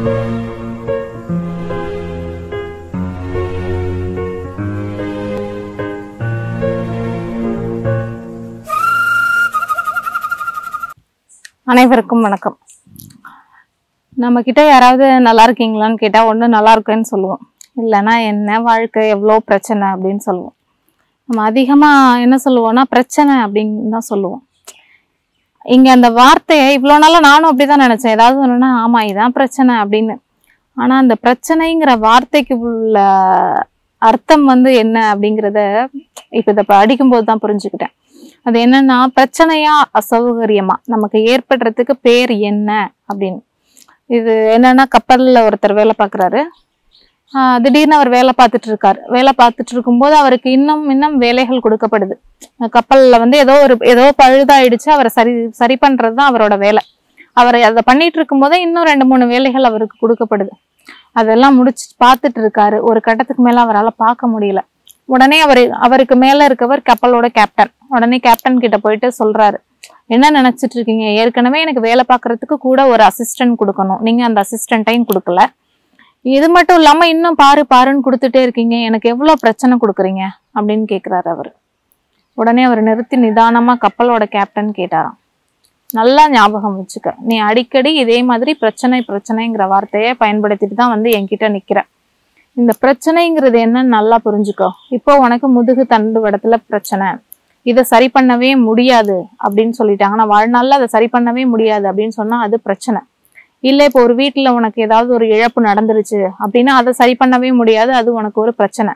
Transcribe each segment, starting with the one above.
அனைவருக்கும் வணக்கம் நம்ம கிட்ட யாராவது நல்லா இருக்கீங்களான்னு கேட்டா ஒண்ணு நல்லா இருக்கேன்னு சொல்லுவோம் இல்லைன்னா என்ன வாழ்க்கை எவ்வளோ பிரச்சனை அப்படின்னு சொல்லுவோம் நம்ம அதிகமா என்ன சொல்லுவோம்னா பிரச்சனை அப்படின்னு தான் சொல்லுவோம் இங்க அந்த வார்த்தையை இவ்வளோ நாளா நானும் அப்படிதான் நினைச்சேன் ஏதாவது ஒண்ணுன்னா ஆமா இதான் பிரச்சனை அப்படின்னு ஆனா அந்த பிரச்சனைங்கிற வார்த்தைக்கு உள்ள அர்த்தம் வந்து என்ன அப்படிங்கிறத இப்ப இதை படிக்கும்போது தான் புரிஞ்சுக்கிட்டேன் அது என்னன்னா பிரச்சனையா அசௌகரியமா நமக்கு ஏற்படுறதுக்கு பேர் என்ன அப்படின்னு இது என்னன்னா கப்பல்ல ஒருத்தர் வேலை பார்க்குறாரு திடீர்னு அவர் வேலை பார்த்துட்டு இருக்காரு வேலை பார்த்துட்டு இருக்கும்போது அவருக்கு இன்னும் இன்னும் வேலைகள் கொடுக்கப்படுது அஹ் கப்பல்ல வந்து ஏதோ ஒரு ஏதோ பழுதாயிடுச்சு அவரை சரி சரி பண்றது தான் அவரோட வேலை அவர் அதை பண்ணிட்டு இருக்கும்போதே இன்னும் ரெண்டு மூணு வேலைகள் அவருக்கு கொடுக்கப்படுது அதெல்லாம் முடிச்சு பார்த்துட்டு இருக்காரு ஒரு கட்டத்துக்கு மேல அவரால் பார்க்க முடியல உடனே அவர் அவருக்கு மேல இருக்கவர் கப்பலோட கேப்டன் உடனே கேப்டன் கிட்ட போயிட்டு சொல்றாரு என்ன நினைச்சிட்டு இருக்கீங்க ஏற்கனவே எனக்கு வேலை பார்க்கறதுக்கு கூட ஒரு அசிஸ்டன்ட் கொடுக்கணும் நீங்க அந்த அசிஸ்டன்ட்டையும் கொடுக்கல இது மட்டும் இல்லாம இன்னும் பாரு பாருன்னு கொடுத்துட்டே இருக்கீங்க எனக்கு எவ்வளவு பிரச்சனை கொடுக்குறீங்க அப்படின்னு கேக்குறாரு அவர் உடனே அவர் நிறுத்தி நிதானமா கப்பலோட கேப்டன் கேட்டாராம் நல்லா ஞாபகம் வச்சுக்க நீ அடிக்கடி இதே மாதிரி பிரச்சனை பிரச்சனைங்கிற வார்த்தையை பயன்படுத்திட்டு தான் வந்து என்கிட்ட நிக்கிற இந்த பிரச்சனைங்கிறது என்னன்னு நல்லா புரிஞ்சுக்கோ இப்போ உனக்கு முதுகு தண்டு வடத்துல பிரச்சனை இதை சரி பண்ணவே முடியாது அப்படின்னு சொல்லிட்டாங்கன்னா வாழ்நாள்ல அதை சரி பண்ணவே முடியாது அப்படின்னு சொன்னா அது பிரச்சனை இல்ல இப்போ ஒரு வீட்டுல உனக்கு ஏதாவது ஒரு இழப்பு நடந்துருச்சு அப்படின்னா அதை சரி பண்ணவே முடியாது அது உனக்கு ஒரு பிரச்சனை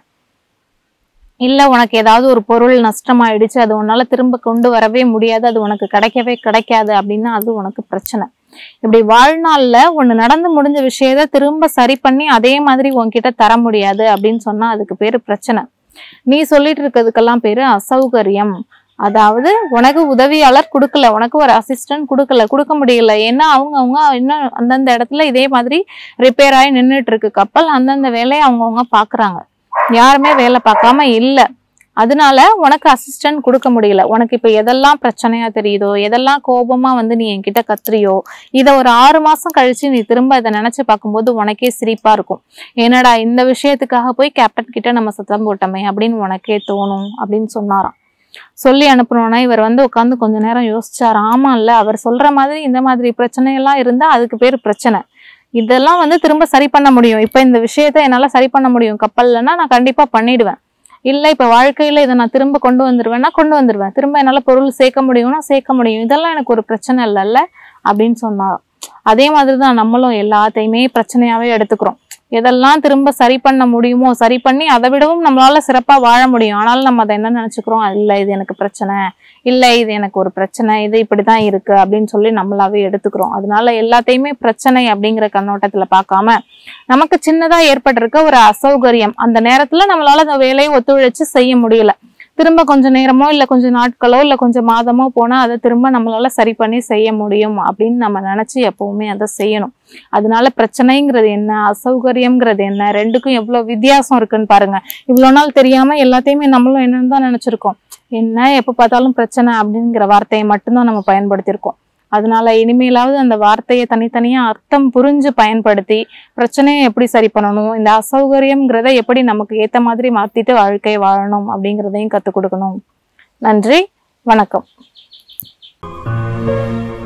இல்ல உனக்கு ஏதாவது ஒரு பொருள் நஷ்டமாயிடுச்சு அது உன்னால திரும்ப கொண்டு வரவே முடியாது அது உனக்கு கிடைக்கவே கிடைக்காது அப்படின்னா அது உனக்கு பிரச்சனை இப்படி வாழ்நாள்ல ஒண்ணு நடந்து முடிஞ்ச விஷயத்த திரும்ப சரி பண்ணி அதே மாதிரி உன்கிட்ட தர முடியாது அப்படின்னு சொன்னா அதுக்கு பேரு பிரச்சனை நீ சொல்லிட்டு இருக்கிறதுக்கெல்லாம் பேரு அசௌகரியம் அதாவது உனக்கு உதவியாளர் கொடுக்கல உனக்கு ஒரு அசிஸ்டன்ட் கொடுக்கல கொடுக்க முடியல ஏன்னா அவங்க அவங்க இன்னும் அந்தந்த இடத்துல இதே மாதிரி ரிப்பேர் ஆகி நின்றுட்டு இருக்கு கப்பல் அந்தந்த வேலையை அவங்கவுங்க பாக்குறாங்க யாருமே வேலை பார்க்காம இல்ல அதனால உனக்கு அசிஸ்டன்ட் கொடுக்க முடியல உனக்கு இப்ப எதெல்லாம் பிரச்சனையா தெரியுதோ எதெல்லாம் கோபமா வந்து நீ என்கிட்ட கத்துறியோ இதை ஒரு ஆறு மாசம் கழிச்சு நீ திரும்ப இதை நினைச்சு பார்க்கும்போது உனக்கே சிரிப்பா இருக்கும் என்னடா இந்த விஷயத்துக்காக போய் கேப்டன் கிட்ட நம்ம சத்தம் போட்டோமே அப்படின்னு உனக்கே தோணும் அப்படின்னு சொன்னாராம் சொல்லி அனுப்புனோன்னா இவர் வந்து உட்காந்து கொஞ்ச நேரம் யோசிச்சார் ஆமா இல்ல அவர் சொல்ற மாதிரி இந்த மாதிரி பிரச்சனையெல்லாம் இருந்தா அதுக்கு பேர் பிரச்சனை இதெல்லாம் வந்து திரும்ப சரி பண்ண முடியும் இப்ப இந்த விஷயத்த என்னால சரி பண்ண முடியும் கப்பல்லன்னா நான் கண்டிப்பா பண்ணிடுவேன் இல்ல இப்ப வாழ்க்கையில இதை நான் திரும்ப கொண்டு வந்துருவேன்னா கொண்டு வந்துருவேன் திரும்ப என்னால பொருள் சேர்க்க முடியும்னா சேர்க்க முடியும் இதெல்லாம் எனக்கு ஒரு பிரச்சனை இல்லைல்ல அப்படின்னு சொன்னாராம் அதே மாதிரிதான் நம்மளும் எல்லாத்தையுமே பிரச்சனையாவே எடுத்துக்கிறோம் எதெல்லாம் திரும்ப சரி பண்ண முடியுமோ சரி பண்ணி அதை விடவும் நம்மளால சிறப்பா வாழ முடியும் ஆனாலும் நம்ம அதை என்ன நினைச்சுக்கிறோம் இல்ல இது எனக்கு பிரச்சனை இல்ல இது எனக்கு ஒரு பிரச்சனை இது இப்படிதான் இருக்கு அப்படின்னு சொல்லி நம்மளாவே எடுத்துக்கிறோம் அதனால எல்லாத்தையுமே பிரச்சனை அப்படிங்கிற கண்ணோட்டத்துல பார்க்காம நமக்கு சின்னதா ஏற்பட்டிருக்க ஒரு அசௌகரியம் அந்த நேரத்துல நம்மளால அந்த வேலையை ஒத்துழைச்சு செய்ய முடியல திரும்ப கொஞ்ச நேரமோ இல்ல கொஞ்சம் நாட்களோ இல்ல கொஞ்சம் மாதமோ போனா அதை திரும்ப நம்மளால சரி பண்ணி செய்ய முடியும் அப்படின்னு நம்ம நினைச்சு எப்பவுமே அதை செய்யணும் அதனால பிரச்சனைங்கிறது என்ன அசௌகரியம்ங்கிறது என்ன ரெண்டுக்கும் எவ்வளவு வித்தியாசம் இருக்குன்னு பாருங்க இவ்வளவு நாள் தெரியாம எல்லாத்தையுமே நம்மளும் என்னன்னு தான் நினைச்சிருக்கோம் என்ன எப்ப பார்த்தாலும் பிரச்சனை அப்படிங்கிற வார்த்தையை மட்டும்தான் நம்ம பயன்படுத்தியிருக்கோம் அதனால இனிமேலாவது அந்த வார்த்தையை தனித்தனியா அர்த்தம் புரிஞ்சு பயன்படுத்தி பிரச்சனையை எப்படி சரி பண்ணணும் இந்த அசௌகரியம்ங்கிறத எப்படி நமக்கு ஏத்த மாதிரி மாத்திட்டு வாழ்க்கையை வாழணும் அப்படிங்கிறதையும் கத்துக் கொடுக்கணும் நன்றி வணக்கம்